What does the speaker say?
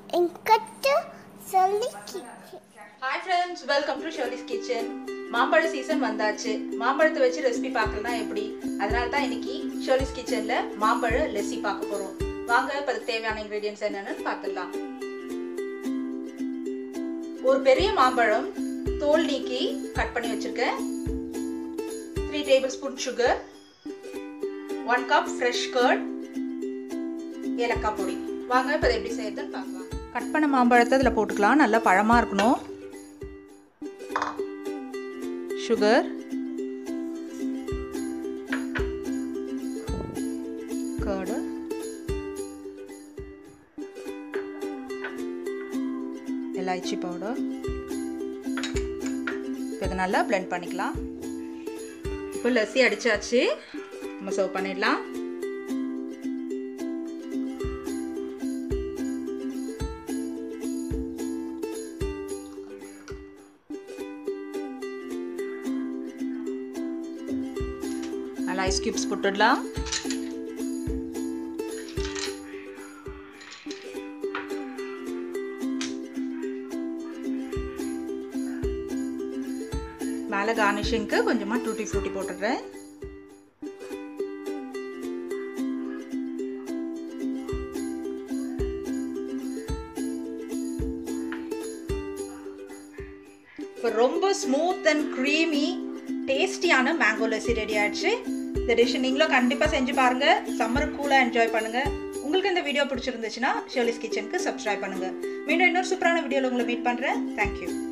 என்கிட்ட சொல்லிக்கிச்சு hi friends welcome to ஷோலிஸ் கிச்சன் மாம்பழ சீசன் வந்தாச்சு மாம்பழத்தை வச்சு ரெசிபி பார்க்கலனா எப்படி அதனால தான் இன்னைக்கு ஷோலிஸ் கிச்சன்ல மாம்பழ லெசி பார்க்க போறோம் வாங்க இப்போ அதுக்கு தேவையான இன்கிரீடியன்ஸ் என்னன்னு பார்த்துடலாம் ஒரு பெரிய மாம்பழம் தோல் நீக்கி கட் பண்ணி வச்சிருக்கேன் three table spoon sugar one cup fresh curd ஏலக்காய் பொடி வாங்க இப்போ எப்படி செய்யறதுன்னு பார்க்கலாம் கட் பண்ண மாம்பழத்தை இதில் போட்டுக்கலாம் நல்லா பழமாக இருக்கணும் சுகர் கர்டு எலாய்ச்சி பவுடர் இப்போ இதை நல்லா blend பண்ணிக்கலாம் இப்போ லஸ்ஸி அடிச்சாச்சு நம்ம சர்வ் பண்ணிடலாம் நல்லா ஐஸ் கியூப்ஸ் போட்டுடலாம் மேலே கார்னிஷிங்க்கு கொஞ்சமாக டூட்டி ஃப்ரூட்டி போட்டுடுறேன் இப்போ ரொம்ப ஸ்மூத் அண்ட் க்ரீமி டேஸ்டியான மேங்கோ லஸ்ஸி ரெடி ஆயிடுச்சு இந்த டிஷ் நீங்களும் கண்டிப்பாக செஞ்சு பாருங்க சம்மர் கூலாக என்ஜாய் பண்ணுங்க உங்களுக்கு இந்த வீடியோ பிடிச்சிருந்துச்சுன்னா ஷர்லிஸ் கிச்சனுக்கு சப்ஸ்கிரைப் பண்ணுங்க மீண்டும் இன்னொரு சூப்பரான வீடியோவில் உங்களை மீட் பண்ணுறேன் தேங்க்யூ